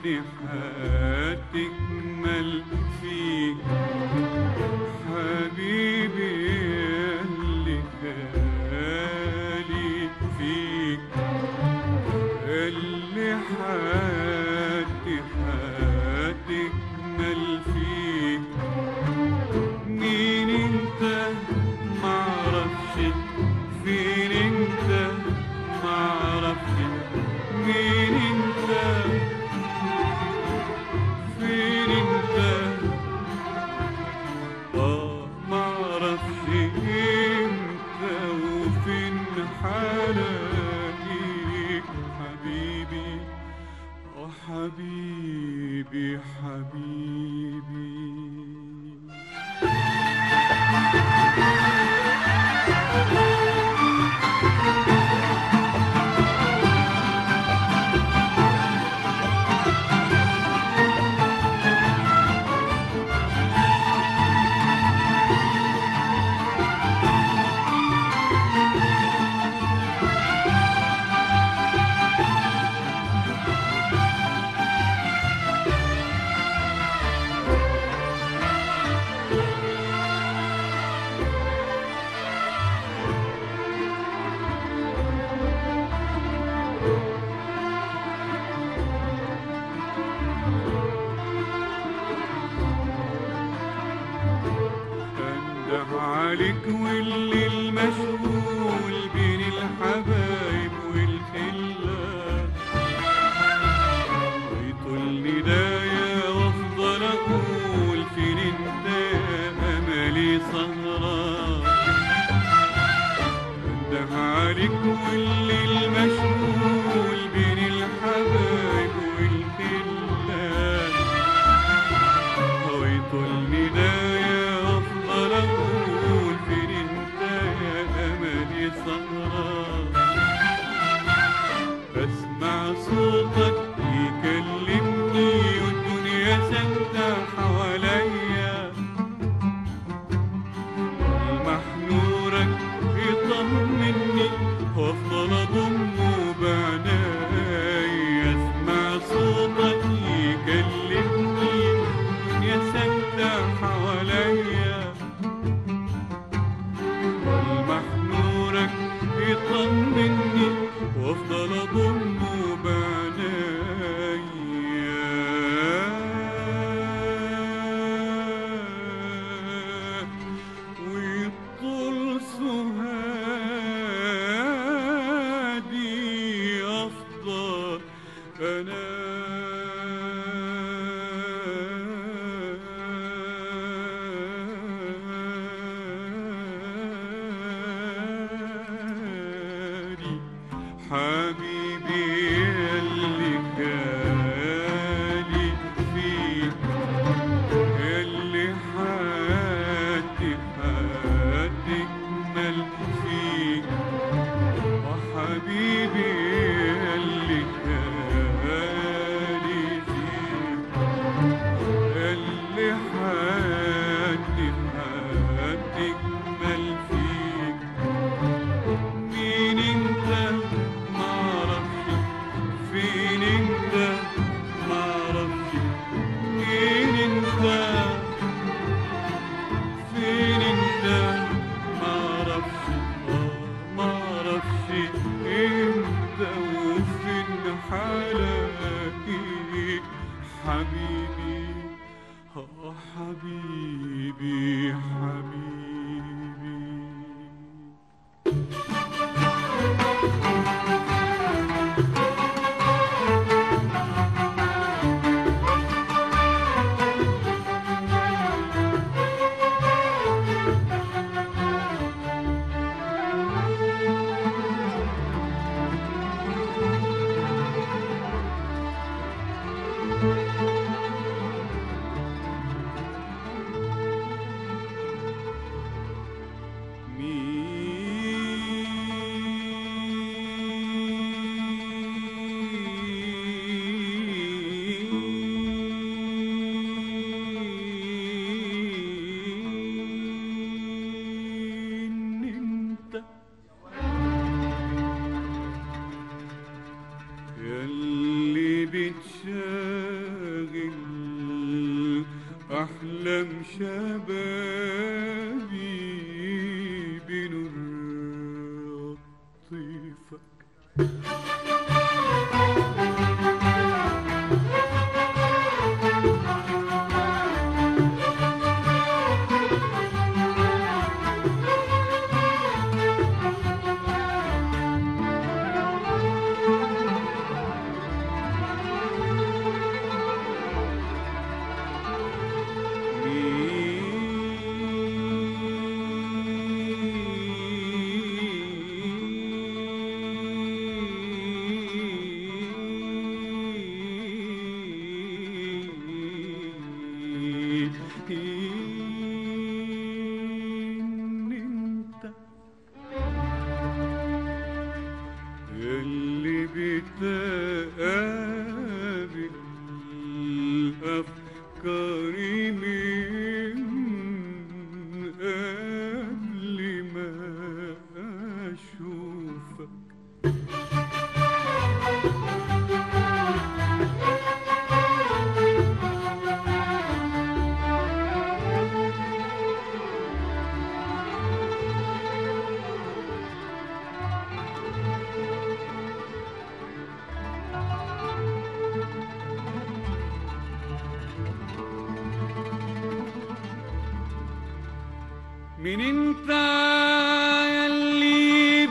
اللي هتكمل فيك حبيبي اللي غالي فيك اللي حياتي هتكمل فيك مين انت معرفش فين انت معرفش مين انت فين انت اه معرفش امتى وفين حلاقيك حبيبي اه حبيبي حبيبي انده عليك واللي المشغول بين الحبايب والخلة ويطول ندايا وافضل اقول فين انت يا املي سهران انده عليك واللي المشغول بين الحبايب والخلة ويطول ندايا افضل اقول فين انت يا املي سهران اسمع صوتك يكلمني والدنيا ساكتة حواليا محنورك يطمني وافضل اضمه بعناي اسمع صوتك يكلمني يا ساكتة حواليا محنورك يطمني وافضل اضمه بعنايا ويطول سهادي افضل انا حبيبي اللي غالي فيك اللي حياتي هتكمل فيك وحبيبي اللي غالي فيك اللي حياتي هتكمل فيك مين انت معرفش فين انت معرفش مين انت فين انت معرفش آه، معرفش انت وفين حالك حبيبي اه حبيبي حبيبي مين انت ياللي بتشاف شبابي بنور لطيفك إن انت اللي بتقابل أفكاري من قبل ما أشوفك من انت يلي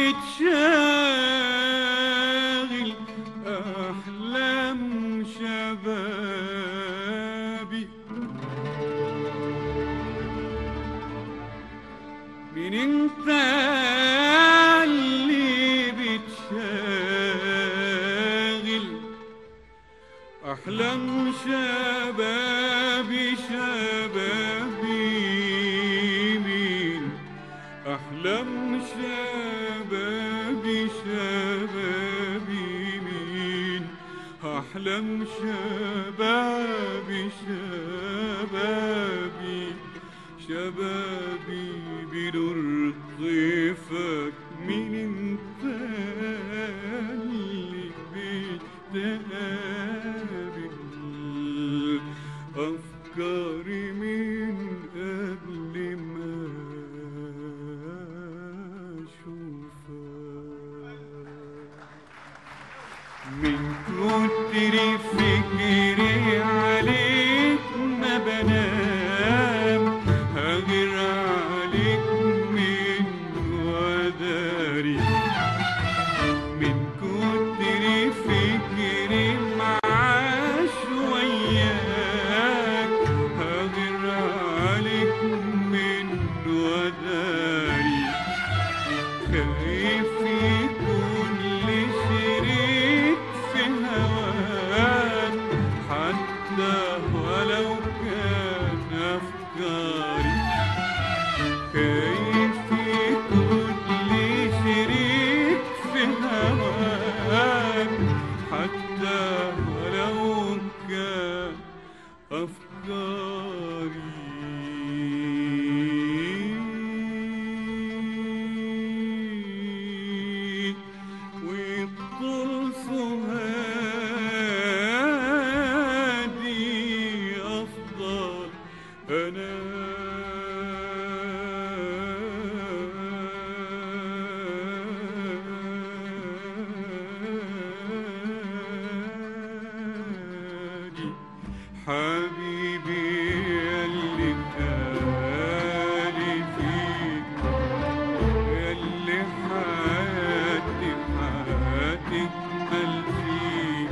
بتشاغل احلام شبابي من انت يلي بتشاغل أحلام شبابي شبابي مين أحلام شبابي شبابي مين أحلام شبابي شبابي شبابي بنور ضيفك مين انت اللي بتقابل أفكاري من قبل ما أشوفك من كتر فكري عليك ما بنام هاجر عليك من وداري من كتر فكري معاش وياك هاجر عليك من وداري خايف يكون لي شريك في هواك حتى ولو كان أفكاري خايف يكون لي شريك في هواك حتى ولو كان أفكاري والطرس هادي أفضل أنا حبيبي اللي كالي فيك اللي حياتي حياتك ملفيك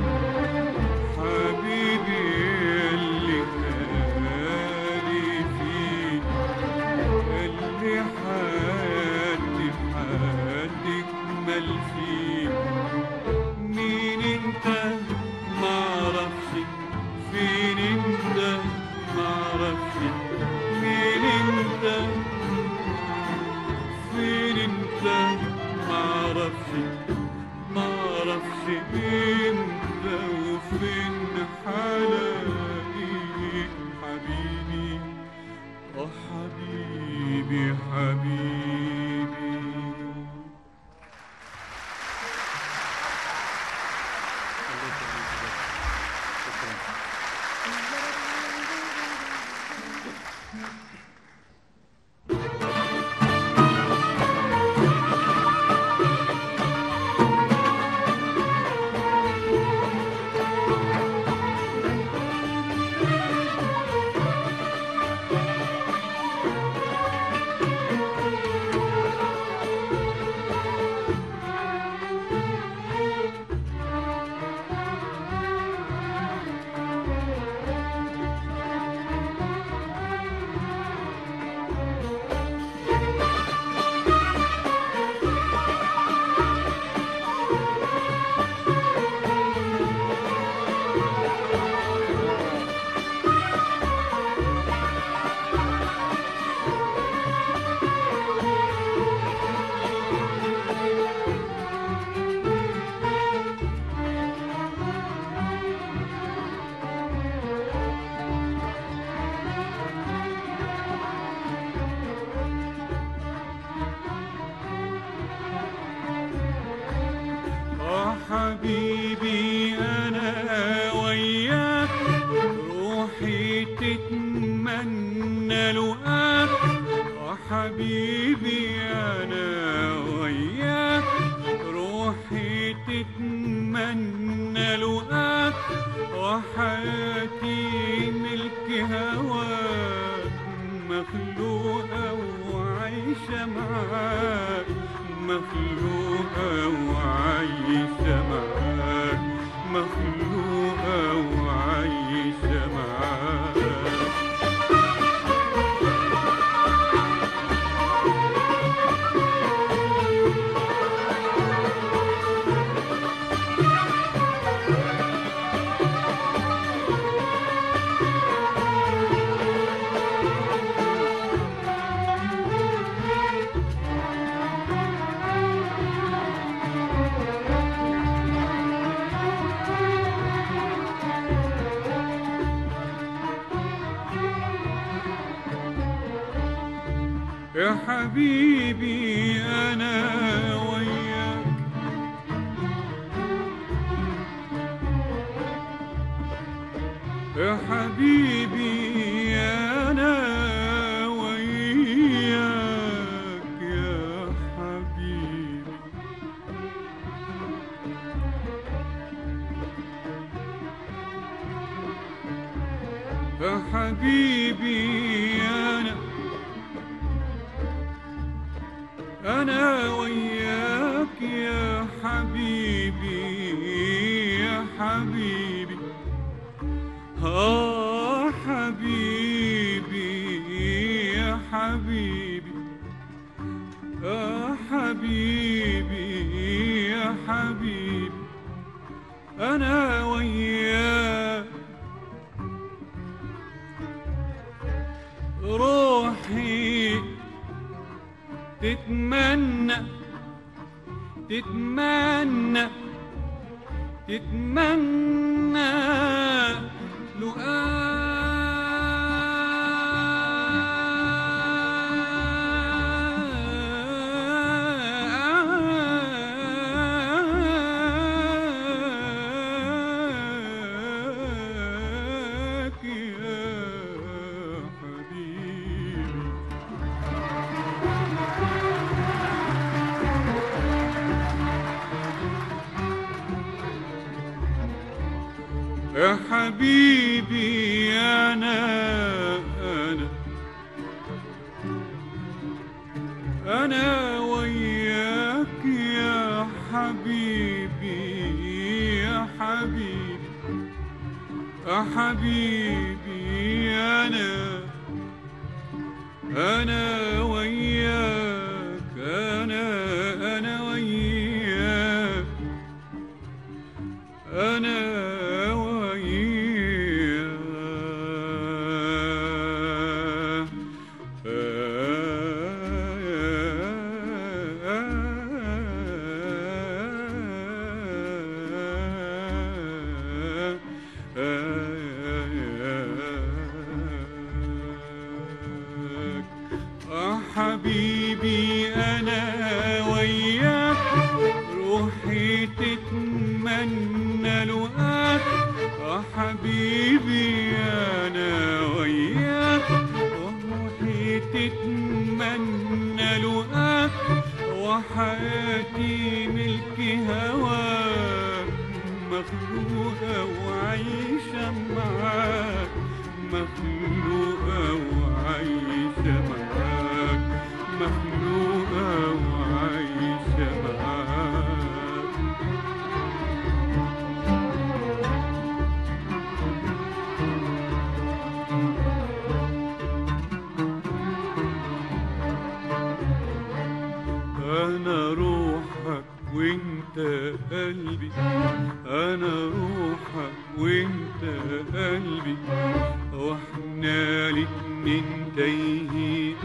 حبيبي اللي كالي فيك اللي حياتي حياتك ملفيك مين انت معرفش فين انت معرفش مين انت فين انت معرفش معرفش انت وفين حلاقيك حبيبي اه حبيبي حبيبي حبيبي أنا وياك روحي تتمنى لقاك وحياتي ملك هواك مخلوقة وعايشة معاك مخلوقة وعايشة معاك مخلوقة وعايشة معاك يا حبيبي أنا وياك يا حبيبي أنا وياك يا حبيبي يا حبيبي أنا أنا وياك يا حبيبي يا حبيبي آه حبيبي يا حبيبي يا حبيبي يا حبيبي أنا وياك روحي تتمنى تتمنى تتمنى لقاك يا حبيبي يا حبيبي أنا أنا أنا وياك يا حبيبي يا حبيبي يا حبيبي أنا أنا وياك أنا أنا وياك أنا وياك آه حبيبي أنا وياك روحي تتمنى لقاك آه حبيبي أنا وياك روحي تتمنى لقاك وحياتي ملك هواك مخلوقة وعايشة معاك مخلوقة وعايشة معاك مخلوقة وعايشة معاك أنا روحك وانت قلبي أنا روحك وانت قلبي واحنا الاتنين تايهين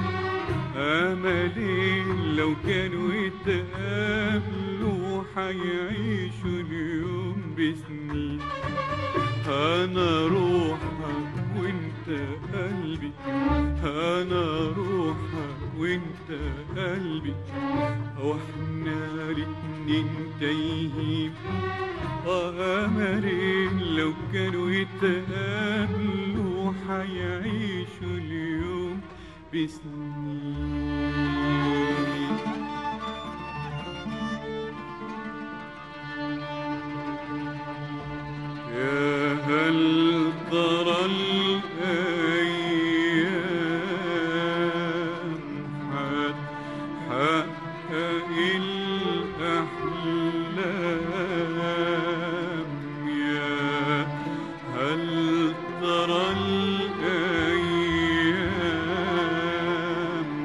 أملين لو كانوا يتقابلوا حيعيشوا اليوم بسنين أنا روحك وانت قلبي أنا روحك وانت قلبي واحنا الاتنين تايهين وأمرين لو كانوا يتقابلوا حيعيشوا اليوم بسنين يا هل ترى الأيام هتحقق الأحلام يا هل ترى الأيام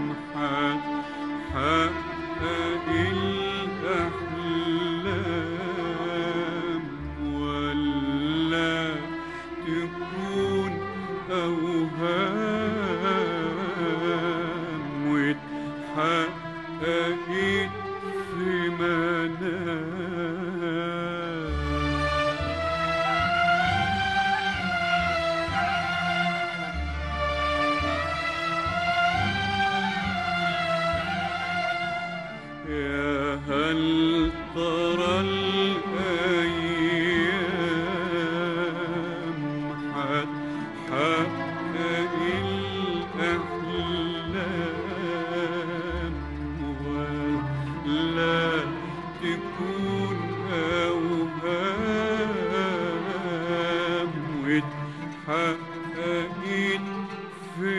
هتحقق الأحلام ولا تكون أوهام واتحققت في منام يا هل ترى الأيام هتحقق الأحلام ولا تكون أوهام واتحققت في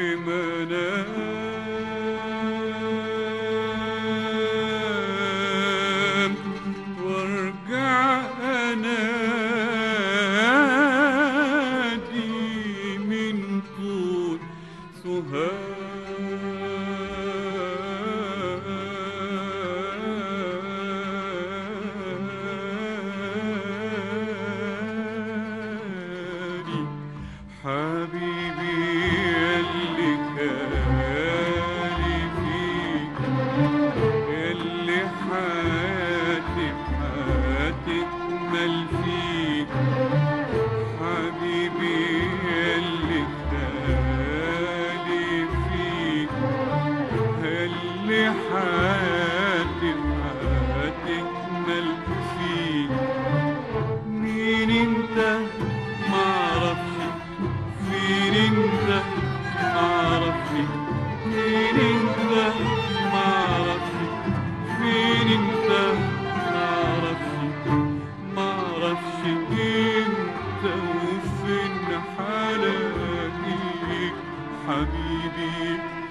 منام وارجع انادي من طول سهادي حبيبي اللي كالي فيك اللي حياتي هتكمل فيك حبيبي اللي كالي فيك اللي حياتي هتكمل فيك مين انت معرفش فين انت معرفش مين انت معرفش فين انت معرفش معرفش انت وفين حلاقيك حبيبي